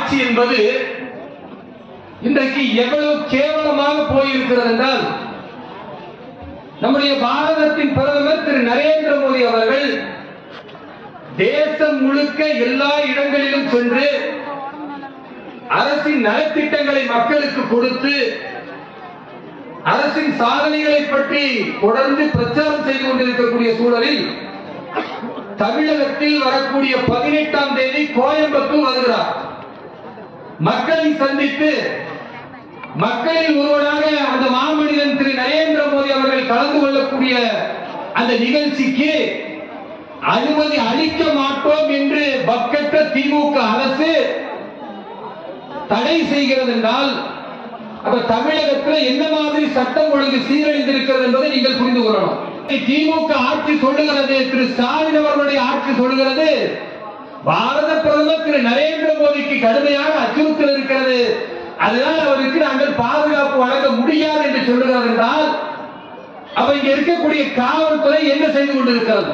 ஆட்சி என்பது இன்றைக்கு எவ்வளவு கேவலமாக போயிருக்கிறது என்றால் நம்முடைய பாரதத்தின் பிரதமர் திரு நரேந்திர மோடி அவர்கள் தேசம் முழுக்க எல்லா இடங்களிலும் சென்று அரசின் நலத்திட்டங்களை மக்களுக்கு கொடுத்து அரசின் சாதனைகளை பற்றி தொடர்ந்து பிரச்சாரம் செய்து கொண்டிருக்கக்கூடிய சூழலில் தமிழகத்தில் வரக்கூடிய பதினெட்டாம் தேதி கோயம்புத்தூர் வருகிறார் மக்களை சந்தித்து மக்களில் ஒருவராக அந்த மாமனிதன் திரு நரேந்திர மோடி அவர்கள் கலந்து கொள்ளக்கூடிய அந்த நிகழ்ச்சிக்கு அனுமதி அளிக்க மாட்டோம் என்று பக்கற்ற திமுக அரசு தடை செய்கிறது என்றால் அப்ப தமிழகத்தில் என்ன மாதிரி சட்டம் ஒழுங்கு சீரழிந்திருக்கிறது என்பதை நீங்கள் புரிந்து கொள்ளணும் திமுக ஆட்சி சொல்லுகிறது திரு ஸ்டாலின் அவர்களுடைய ஆட்சி சொல்லுகிறது பாரத பிரதமர் திரு நரேந்திர மோடிக்கு கடுமையான அச்சுறுத்தல் இருக்கிறது அதனால் அவருக்கு நாங்கள் பாதுகாப்பு வழங்க முடியாது என்று சொல்லுகிறார் என்றால் அப்ப இங்க இருக்கக்கூடிய காவல்துறை என்ன செய்து கொண்டிருக்கிறது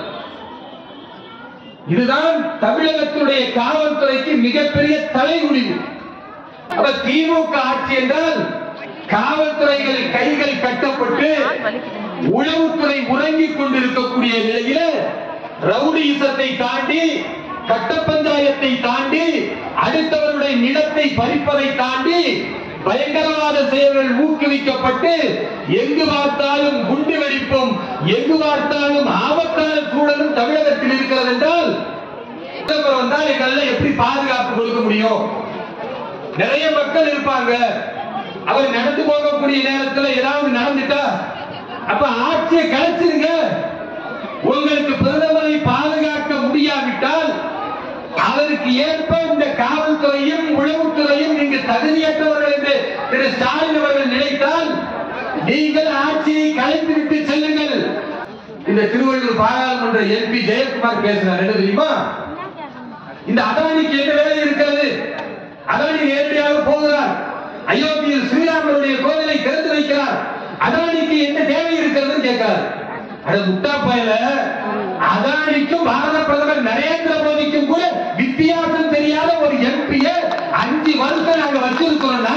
இதுதான் தமிழகத்துடைய காவல்துறைக்கு மிகப்பெரிய தலைகுனிவு அப்ப திமுக ஆட்சி என்றால் காவல்துறைகள் கைகள் கட்டப்பட்டு உளவுத்துறை உறங்கிக் கொண்டிருக்கக்கூடிய நிலையில ரவுடியிசத்தை தாண்டி கட்ட பஞ்சாயத்தை தாண்டி அடுத்தவருடைய நிலத்தை பறிப்பதை தாண்டி பயங்கரவாத செயல்கள் ஊக்குவிக்கப்பட்டு எங்கு பார்த்தாலும் குண்டு வெடிப்பும் எங்கு பார்த்தாலும் ஆபத்தான சூழலும் தமிழகத்தில் இருக்கிறது என்றால் பிரதமர் வந்தால் எங்களால எப்படி பாதுகாப்பு கொடுக்க முடியும் நிறைய மக்கள் இருப்பாங்க அவர் நடந்து போகக்கூடிய நேரத்தில் ஏதாவது நடந்துட்டா அப்ப ஆட்சியை கலைச்சிருங்க உங்களுக்கு பிரதமரை பாதுகாக்க முடியாவிட்டால் அதற்கு ஏற்ப இந்த காவல்துறையும் உளவுத்துறையும் நீங்க தகுதியற்றவர்கள் என்று திரு ஸ்டாலின் அவர்கள் நினைத்தால் நீங்கள் ஆட்சியை கலைத்து விட்டு செல்லுங்கள் இந்த திருவள்ளூர் பாராளுமன்ற எம்பி ஜெயக்குமார் பேசினார் என்ன தெரியுமா இந்த அதானிக்கு என்ன வேலை இருக்கிறது அதானி நேரடியாக போகிறார் அயோத்தியில் ஸ்ரீராமருடைய கோவிலை திறந்து வைக்கிறார் அதானிக்கு என்ன தேவை இருக்கிறது கேட்கிறார் அட முட்டா பயல அதானிக்கும் பாரத பிரதமர் நரேந்திர மோடிக்கும் கூட வித்தியாசம் தெரியாத ஒரு எம்பிய அஞ்சு வருஷம் நாங்க வச்சிருக்கிறோம்னா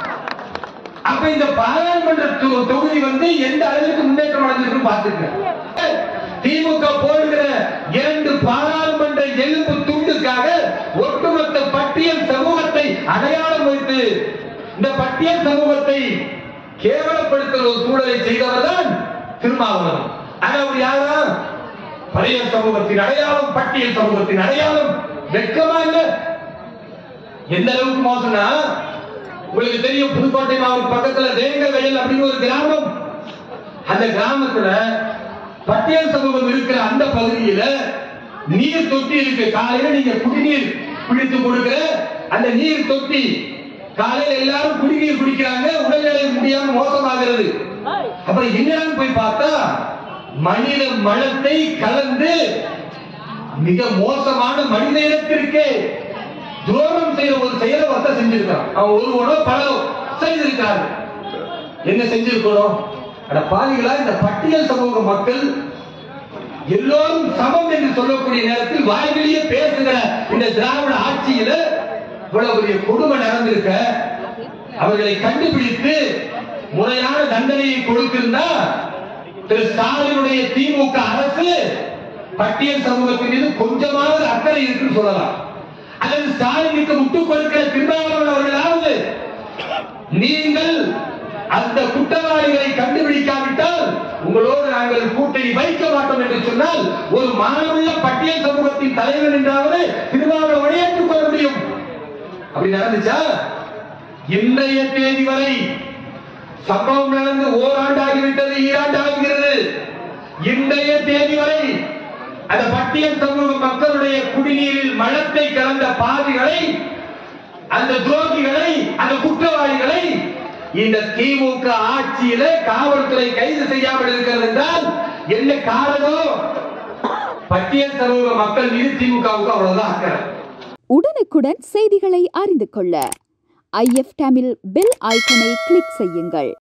அப்ப இந்த பாராளுமன்ற தொ- தொகுதி வந்து எந்த அளவுக்கு முன்னேற்றம் அடைஞ்சிருக்கு பாத்துக்க திமுக போடுகிற இரண்டு பாராளுமன்ற எலும்பு துண்டுக்காக ஒட்டுமொத்த பட்டியல் சமூகத்தை அடையாளம் வைத்து இந்த பட்டியல் சமூகத்தை கேவலப்படுத்துகிற ஒரு சூழலை செய்தவர் தான் திருமாவளவன் ஆனா அவர் யாரா பழைய சமூகத்தின் அடையாளம் பட்டியல் சமூகத்தின் அடையாளம் வெட்கமா இல்ல எந்த அளவுக்கு மோசம்னா உங்களுக்கு தெரியும் புதுக்கோட்டை மாவட்ட பக்கத்துல வேங்கல் வயல் அப்படின்னு ஒரு கிராமம் அந்த கிராமத்துல பட்டியல் சமூகம் இருக்கிற அந்த பகுதியில நீர் தொட்டி இருக்கு காலையில நீங்க குடிநீர் பிடித்து கொடுக்கிற அந்த நீர் தொட்டி காலையில எல்லாரும் குடிநீர் குடிக்கிறாங்க உடல்நிலை முடியாம மோசமாகிறது அப்புறம் என்னன்னு போய் பார்த்தா மனித மலத்தை கலந்து மிக மோசமான மனித இனத்திற்கே துரோகம் செய்யற ஒரு செயலை ஒருத்தர் செஞ்சிருக்கான் அவன் ஒருவனோ பலரோ செய்திருக்காரு என்ன செஞ்சிருக்கணும் அட பாவிகளா இந்த பட்டியல் சமூக மக்கள் எல்லோரும் சமம் என்று சொல்லக்கூடிய நேரத்தில் வாய்வெளியே பேசுகிற இந்த திராவிட ஆட்சியில இவ்வளவு பெரிய கொடுமை நடந்திருக்க அவர்களை கண்டுபிடித்து முறையான தண்டனையை கொடுத்திருந்தா திரு ஸ்டாலினுடைய திமுக அரசு பட்டியல் சமூகத்தின் மீது கொஞ்சமாவது அக்கறை இருக்குன்னு சொல்லலாம் அல்லது ஸ்டாலினுக்கு முட்டுக் கொடுக்கிற திருமாவளவன் அவர்களாவது நீங்கள் அந்த குற்றவாளிகளை கண்டுபிடிக்காவிட்டால் உங்களோடு நாங்கள் கூட்டணி வைக்க மாட்டோம் என்று சொன்னால் ஒரு மானமுள்ள பட்டியல் சமூகத்தின் தலைவர் என்றாவது திருமாவளவனை ஏற்றுக்கொள்ள முடியும் அப்படி நடந்துச்சா இன்றைய தேதி வரை சம்பவம் நடந்து ஓராண்டு ஆகிவிட்டது ஈராண்டு ஆகிறது இன்றைய தேதி வரை அந்த பட்டியல் சமூக மக்களுடைய குடிநீரில் மலத்தை கலந்த பாவிகளை அந்த துரோகிகளை அந்த குற்றவாளிகளை இந்த திமுக ஆட்சியில காவல்துறை கைது செய்யாமல் இருக்கிறது என்றால் என்ன காரணம் பட்டியல் சமூக மக்கள் மீது திமுகவுக்கு அவ்வளவுதான் அக்கறை உடனுக்குடன் செய்திகளை அறிந்து கொள்ள ஐஎஃப் தமிழ் பெல் ஐக்கனை கிளிக் செய்யுங்கள்